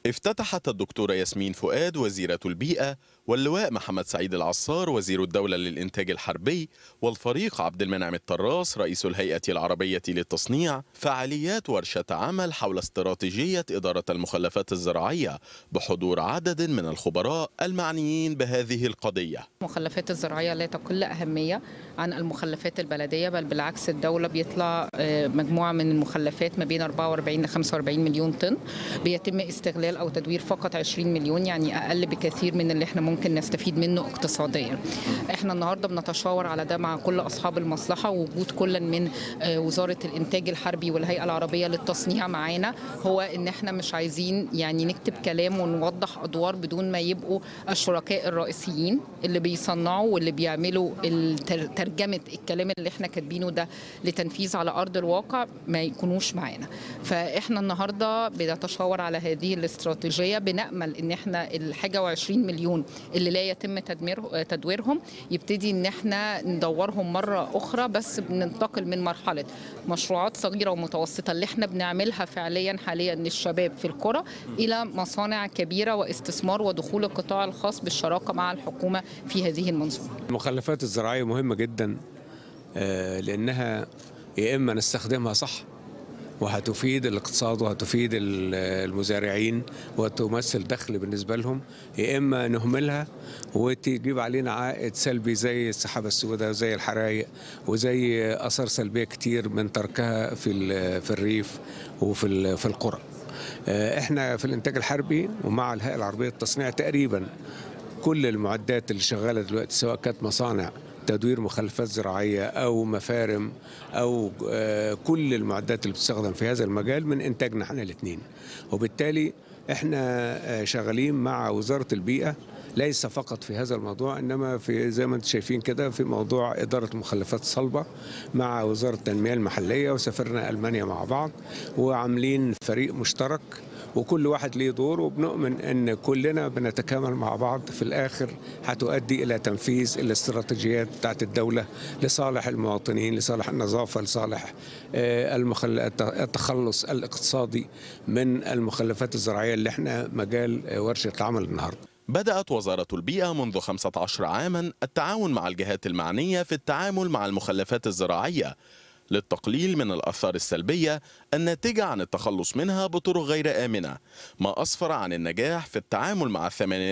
افتتحت الدكتورة ياسمين فؤاد وزيرة البيئة واللواء محمد سعيد العصار وزير الدولة للإنتاج الحربي والفريق عبد المنعم الطراس رئيس الهيئة العربية للتصنيع فعاليات ورشة عمل حول استراتيجية إدارة المخلفات الزراعية بحضور عدد من الخبراء المعنيين بهذه القضية المخلفات الزراعية لا تقل أهمية عن المخلفات البلدية بل بالعكس الدولة بيطلع آه، مجموعة من المخلفات ما بين 44 ل 45 مليون طن بيتم استغلال أو تدوير فقط 20 مليون يعني أقل بكثير من اللي احنا ممكن نستفيد منه اقتصاديا احنا النهاردة بنتشاور على ده مع كل أصحاب المصلحة ووجود كل من آه، وزارة الإنتاج الحربي والهيئة العربية للتصنيع معانا هو إن احنا مش عايزين يعني نكتب كلام ونوضح أدوار بدون ما يبقوا الشركاء الرئيسيين اللي بيصنعوا واللي بيعملوا التر- ترجمة الكلام اللي احنا كاتبينه ده لتنفيذ على أرض الواقع ما يكونوش معانا فاحنا النهاردة بنتشاور على هذه الاستراتيجية بنأمل ان احنا الحاجة وعشرين مليون اللي لا يتم تدمير تدويرهم يبتدي ان احنا ندورهم مرة أخرى بس بننتقل من مرحلة مشروعات صغيرة ومتوسطة اللي احنا بنعملها فعليا حاليا للشباب في القرى إلى مصانع كبيرة واستثمار ودخول القطاع الخاص بالشراكة مع الحكومة في هذه المنظومة المخلفات الزراعية مهمة جدا آه، لأنها يا إما نستخدمها صح وهتفيد الاقتصاد وهتفيد ال- المزارعين وتمثل دخل بالنسبة لهم يا إما نهملها وتجيب علينا عائد سلبي زي السحابة السوداء وزي الحرايق وزي أثار سلبية كتير من تركها في ال- في الريف وفي ال- في القرى آه، احنا في الانتاج الحربي ومع الهيئة العربية للتصنيع تقريبا كل المعدات اللي شغاله دلوقتي سواء كانت مصانع تدوير مخلفات زراعيه او مفارم او آه، كل المعدات اللي بتستخدم في هذا المجال من انتاجنا احنا الاثنين وبالتالي احنا آه، شغالين مع وزاره البيئه ليس فقط في هذا الموضوع انما في زي ما انتم شايفين كده في موضوع اداره المخلفات الصلبه مع وزاره التنميه المحليه وسافرنا المانيا مع بعض وعاملين فريق مشترك وكل واحد ليه دور وبنؤمن ان كلنا بنتكامل مع بعض في الاخر هتؤدي الى تنفيذ الاستراتيجيات بتاعت الدوله لصالح المواطنين لصالح النظافه لصالح آه، المخل... الت- التخلص الاقتصادي من المخلفات الزراعيه اللي احنا مجال آه، ورشه العمل النهارده بدأت وزارة البيئة منذ 15 عاما التعاون مع الجهات المعنية في التعامل مع المخلفات الزراعية للتقليل من الآثار السلبية الناتجة عن التخلص منها بطرق غير آمنة ما أسفر عن النجاح في التعامل مع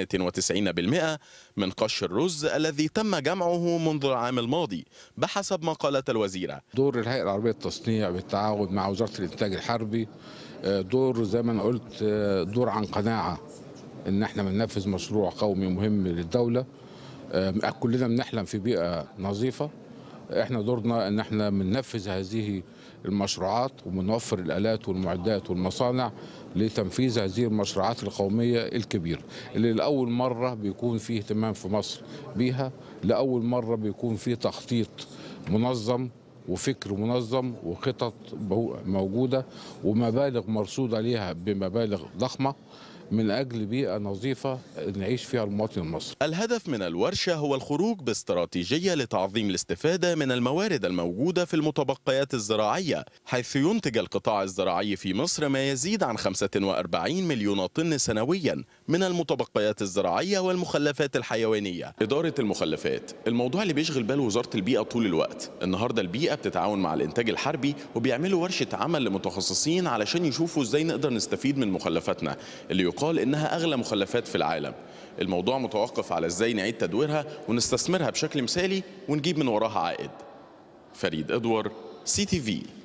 98% من قش الرز الذي تم جمعه منذ العام الماضي بحسب ما قالت الوزيرة دور الهيئة العربية للتصنيع بالتعاون مع وزارة الإنتاج الحربي آه، دور زي ما أنا قلت آه، دور عن قناعة إن إحنا بننفذ مشروع قومي مهم للدولة آه، كلنا بنحلم في بيئة نظيفة إحنا دورنا إن إحنا بننفذ هذه المشروعات وبنوفر الآلات والمعدات والمصانع لتنفيذ هذه المشروعات القومية الكبيرة اللي لأول مرة بيكون فيه اهتمام في مصر بيها لأول مرة بيكون فيه تخطيط منظم وفكر منظم وخطط بو- موجودة ومبالغ مرصودة ليها بمبالغ ضخمة من أجل بيئة نظيفة نعيش فيها المواطن المصري الهدف من الورشة هو الخروج باستراتيجية لتعظيم الاستفادة من الموارد الموجودة في المتبقيات الزراعية حيث ينتج القطاع الزراعي في مصر ما يزيد عن 45 مليون طن سنويا من المتبقيات الزراعية والمخلفات الحيوانية إدارة المخلفات الموضوع اللي بيشغل بال وزارة البيئة طول الوقت النهاردة البيئة بتتعاون مع الإنتاج الحربي وبيعملوا ورشة عمل لمتخصصين علشان يشوفوا إزاي نقدر نستفيد من مخلفاتنا اللي يقال إنها أغلى مخلفات في العالم الموضوع متوقف على ازاي نعيد تدويرها ونستثمرها بشكل مثالي ونجيب من وراها عائد فريد ادوار سي تي في